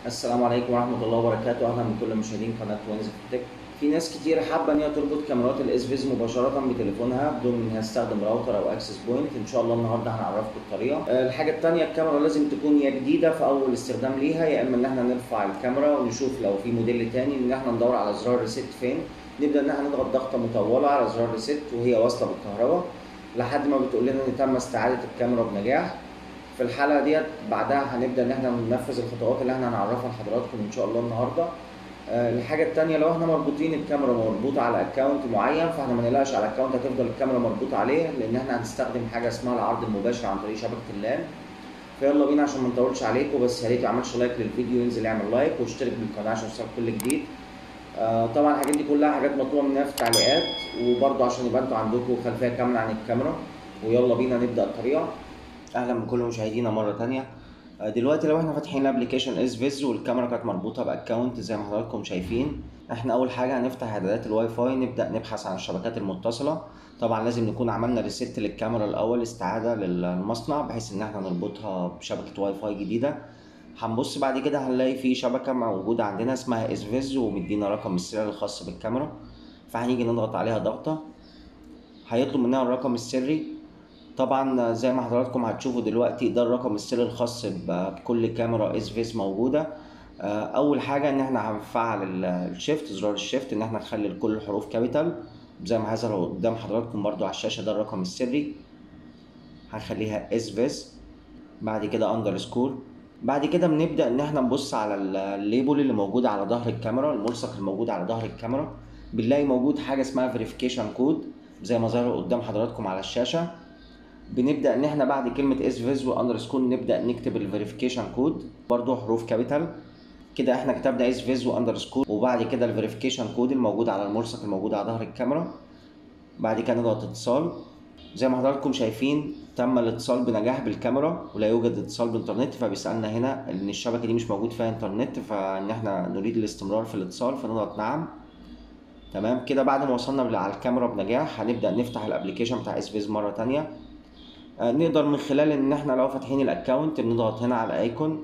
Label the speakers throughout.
Speaker 1: السلام عليكم ورحمة الله وبركاته، أهلا بكل مشاهدين قناة وينز تك. في ناس كتير حابة إن هي تربط كاميرات الاس فيز مباشرة بتليفونها بدون إن هي تستخدم راوتر أو اكسس بوينت، إن شاء الله النهاردة هنعرفكم الطريقة. آه، الحاجة التانية الكاميرا لازم تكون يا جديدة في أول استخدام ليها يا إما إن إحنا نرفع الكاميرا ونشوف لو في موديل تاني إن إحنا ندور على زرار ريست فين، نبدأ إن إحنا نضغط ضغطة مطولة على زرار ريست وهي واصلة بالكهرباء لحد ما بتقول لنا إن تم استعادة الكاميرا بنجاح. في الحلقه ديت بعدها هنبدا ان احنا ننفذ الخطوات اللي احنا هنعرفها لحضراتكم ان شاء الله النهارده آه، الحاجه الثانيه لو احنا مربوطين الكاميرا مربوطه على اكونت معين فاحنا ما نقلقش على الاكونت هتفضل الكاميرا مربوطه عليه لان احنا هنستخدم حاجه اسمها العرض المباشر عن طريق شبكه اللان فيلا بينا عشان ما نطولش عليكم بس يا ريت يعملش لايك للفيديو ينزل يعمل لايك واشترك بالقناه عشان يوصلك كل جديد آه، طبعا الحاجات دي كلها حاجات مطلوبه مننا في التعليقات وبرده عشان يبقى انتوا عندكم خلفيه كامله عن الكاميرا ويلا بينا نبدا الطريقه اهلا بكل مشاهدينا مره تانية آه، دلوقتي لو احنا فاتحين الابلكيشن اس فيز والكاميرا كانت مربوطه باكونت زي ما حضراتكم شايفين احنا اول حاجه هنفتح اعدادات الواي فاي نبدا نبحث عن الشبكات المتصله طبعا لازم نكون عملنا ريست للكاميرا الاول استعاده للمصنع بحيث ان احنا نربطها بشبكه واي فاي جديده هنبص بعد كده هنلاقي في شبكه موجوده عندنا اسمها اس فيز ومدينا رقم السري الخاص بالكاميرا فهنيجي نضغط عليها ضغطه هيطلب مننا الرقم السري طبعا زي ما حضراتكم هتشوفوا دلوقتي ده الرقم السري الخاص بكل كاميرا اس فيس موجوده اول حاجه ان احنا هنفعل الشيفت زرار الشيفت ان احنا نخلي كل الحروف كابيتال زي ما هيظهر قدام حضراتكم برضو على الشاشه ده الرقم السري هنخليها اس فيس بعد كده اندرسكور بعد كده بنبدا ان احنا نبص على الليبل اللي موجود على ظهر الكاميرا الملصق الموجود على ظهر الكاميرا بنلاقي موجود حاجه اسمها فيريفيكيشن كود زي ما ظهر قدام حضراتكم على الشاشه بنبدا ان احنا بعد كلمه اس فيز واندرسكور نبدا نكتب الفيريفيكيشن كود برضو حروف كابيتال كده احنا كتبنا اس فيز واندرسكور وبعد كده الفيريفيكيشن كود الموجود على الملصق الموجود على ظهر الكاميرا بعد كده نضغط اتصال زي ما حضراتكم شايفين تم الاتصال بنجاح بالكاميرا ولا يوجد اتصال بانترنت فبيسالنا هنا ان الشبكه دي مش موجود فيها انترنت فان احنا نريد الاستمرار في الاتصال فنضغط نعم تمام كده بعد ما وصلنا على الكاميرا بنجاح هنبدا نفتح الابلكيشن بتاع اس فيز مره تانية آه نقدر من خلال ان احنا لو فاتحين الاكونت بنضغط هنا على ايكون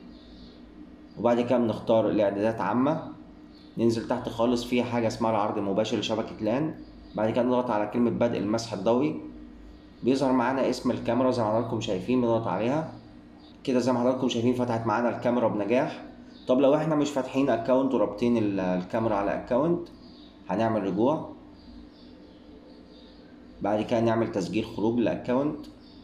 Speaker 1: وبعد كده بنختار الاعدادات عامه ننزل تحت خالص فيها حاجه اسمها العرض المباشر لشبكه لان بعد كده نضغط على كلمه بدء المسح الضوئي بيظهر معانا اسم الكاميرا زي ما حضراتكم شايفين بنضغط عليها كده زي ما حضراتكم شايفين فتحت معانا الكاميرا بنجاح طب لو احنا مش فاتحين اكونت ورابطين الكاميرا على اكونت هنعمل رجوع بعد كده نعمل تسجيل خروج للاكونت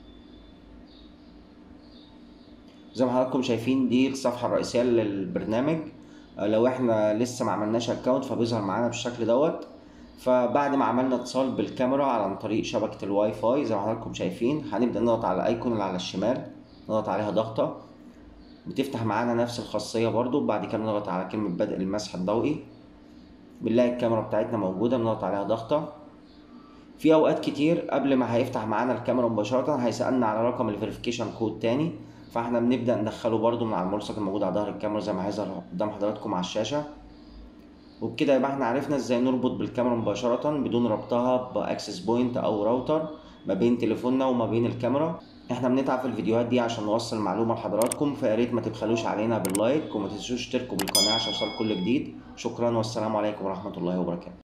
Speaker 1: زي ما حضراتكم شايفين دي الصفحه الرئيسيه للبرنامج لو احنا لسه ما عملناش اكونت فبيظهر معانا بالشكل دوت فبعد ما عملنا اتصال بالكاميرا عن طريق شبكه الواي فاي زي ما حضراتكم شايفين هنبدا نضغط على الايكون اللي على الشمال نضغط عليها ضغطه بتفتح معانا نفس الخاصيه برضو بعد كده نضغط على كلمه بدء المسح الضوئي بنلاقي الكاميرا بتاعتنا موجوده بنضغط عليها ضغطه في اوقات كتير قبل ما هيفتح معانا الكاميرا مباشره هيسالنا على رقم الفيريفيكيشن كود تاني فاحنا بنبدا ندخله برده من على الملصق الموجود على ظهر الكاميرا زي ما هيظهر قدام حضراتكم على الشاشه وبكده يبقى احنا عرفنا ازاي نربط بالكاميرا مباشره بدون ربطها باكسس بوينت او راوتر ما بين تليفوننا وما بين الكاميرا احنا بنتعب في الفيديوهات دي عشان نوصل المعلومه لحضراتكم فيا ريت ما تبخلوش علينا باللايك وما تنسوش تشتركوا بالقناه عشان يوصل كل جديد شكرا والسلام عليكم ورحمه الله وبركاته